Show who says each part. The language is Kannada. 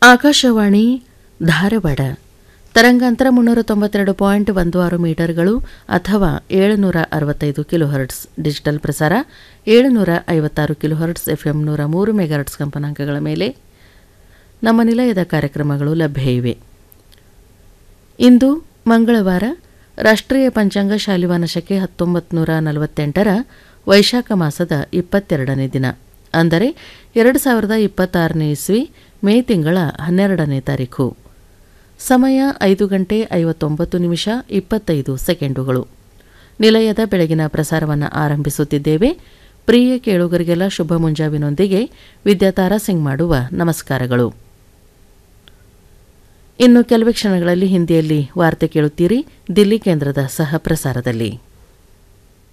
Speaker 1: ಆಕಾಶವಾಣಿ ಧಾರವಾಡ ತರಂಗಾಂತರ ಮುನ್ನೂರ ತೊಂಬತ್ತೆರಡು ಪಾಯಿಂಟ್ ಒಂದು ಆರು ಮೀಟರ್ಗಳು ಅಥವಾ ಏಳುನೂರ ಅರವತ್ತೈದು ಕಿಲೋಹರ್ಟ್ಸ್ ಡಿಜಿಟಲ್ ಪ್ರಸಾರ ಏಳುನೂರ ಐವತ್ತಾರು ಕಿಲೋಹರ್ಟ್ಸ್ ಎಫ್ಎಂ ನೂರ ಮೂರು ಮೆಗಾಹರ್ಟ್ಸ್ ಕಂಪನಾಂಕಗಳ ಮೇಲೆ ನಮ್ಮ ನಿಲಯದ ಕಾರ್ಯಕ್ರಮಗಳು ಲಭ್ಯ ಇವೆ ಇಂದು ಮಂಗಳವಾರ ರಾಷ್ಟ್ರೀಯ ಪಂಚಾಂಗ ಶಾಲಿವಾನ ಶಕೆ ಹತ್ತೊಂಬತ್ತು ನೂರ ನಲವತ್ತೆಂಟರ ವೈಶಾಖ ಮಾಸದ ಇಪ್ಪತ್ತೆರಡನೇ ದಿನ ಅಂದರೆ ಎರಡು ಸಾವಿರದ ಇಪ್ಪತ್ತಾರನೇ ಇಸ್ವಿ ಮೇ ತಿಂಗಳ ಹನ್ನೆರಡನೇ ತಾರೀಖು ಸಮಯ ಐದು ಗಂಟೆ ಐವತ್ತೊಂಬತ್ತು ನಿಮಿಷ ಇಪ್ಪತ್ತೈದು ಸೆಕೆಂಡುಗಳು ನಿಲಯದ ಬೆಳಗಿನ ಪ್ರಸಾರವನ್ನು ಆರಂಭಿಸುತ್ತಿದ್ದೇವೆ ಪ್ರಿಯ ಕೇಳುಗರಿಗೆಲ್ಲ ಶುಭ ಮುಂಜಾವಿನೊಂದಿಗೆ ವಿದ್ಯಾತಾರಾ ಸಿಂಗ್ ಮಾಡುವ ನಮಸ್ಕಾರಗಳು ಇನ್ನು ಕೆಲವೇ ಕ್ಷಣಗಳಲ್ಲಿ ಹಿಂದಿಯಲ್ಲಿ ವಾರ್ತೆ ಕೇಳುತ್ತೀರಿ ದಿಲ್ಲಿ ಕೇಂದ್ರದ ಸಹ ಪ್ರಸಾರದಲ್ಲಿ